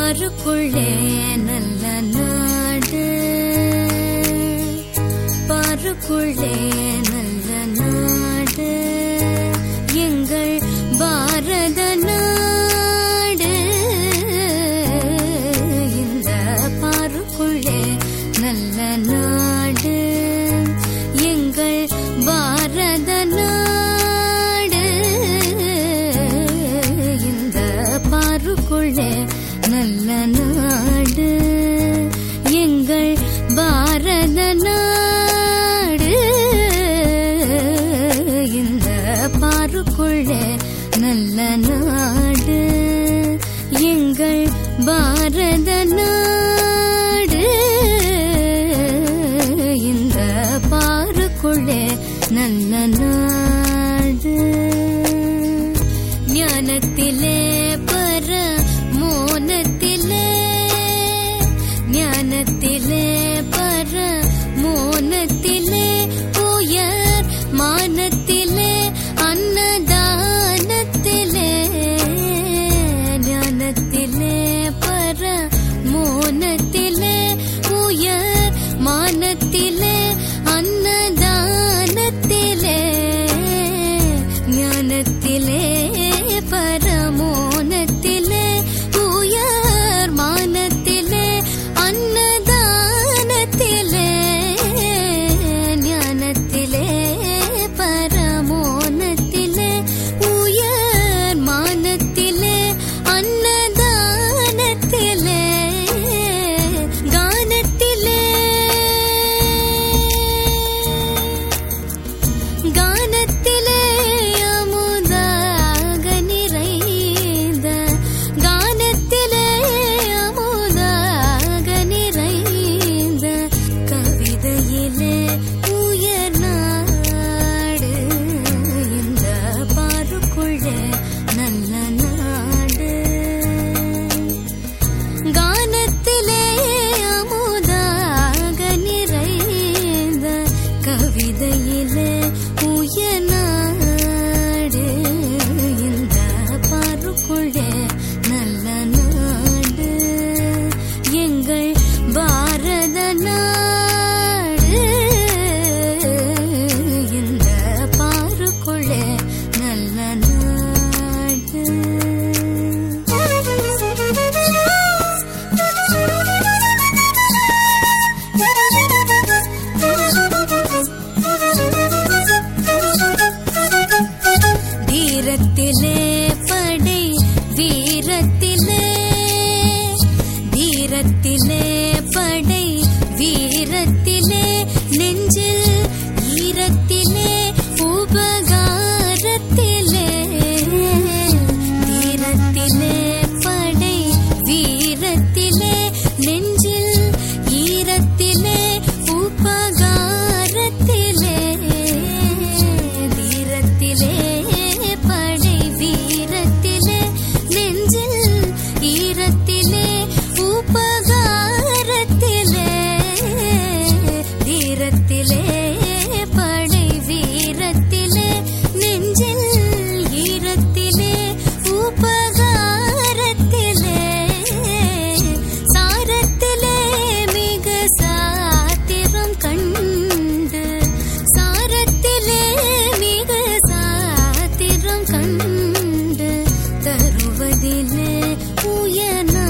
பாருக்குள்ளே நல்ல நாடு பாருக்குள்ளே நல்ல நாடு எங்கள் பாரத நாடு இந்த பாருக்குள்ளே நல்ல நாடு எங்கள் பாரத நாடு இந்த பாருக்குள்ளே நல்ல நாடு எங்கள் பாரத நாடு இந்த பாருக்குள்ளே நல்ல நாடு எங்கள் பாரத நாடு இந்த பாருக்குள்ளே நல்ல நாடு ஞானத்திலே பர மோனத்திலே ஞானத்திலே பர மோனத்திலே உயர் மானத்திலே அன்னதானத்திலே ஞானத்திலே பர மோனத்திலே உயர் மானத்திலே அன்னதானத்திலே ஞானத்திலே பரமோனத்திலே உயர் மானத்திலே அன்னதானத்திலே ஞானத்திலே பரமோனத்திலே உயர் மானத்திலே அன்னதானத்திலே கானத்திலே கானத்திலே அமுதாக நிறைந்த கானத்திலே அமுதாக நிறைந்த கவிதையிலே உயர் நாடு இந்த பாருக்குள்ளே நல்ல நாடு கானத்திலே அமுதாக நிறைந்த கவிதையிலே உயநாடு இந்த பாருக்குள்ளே நல்ல நாடு எங்கள் பாரத நாடு இந்த பாருக்குள்ளே நல்ல நாடு தீரத்திலே படை வீரத்திலே தீரத்திலே படை வீரத்திலே நெஞ்சில் ஈரத்திலே உபகாரத்திலே தீரத்திலே படை வீரத்திலே நெஞ்சில் ஈரத்திலே உபகாரத்திலே தீரத்திலே படை வீரத்திலே நெஞ்சில் ஈரத்திலே உபகாரத்திலே தீரத்திலே படை வீரத்திலே நெஞ்சில் ஈரத்திலே உபகாரத்திலே சாரத்திலே மிக சாத்திரம் கண்டு சாரத்திலே மிக சாத்திரம் கண்டு தருவதிலே உயர்நாடு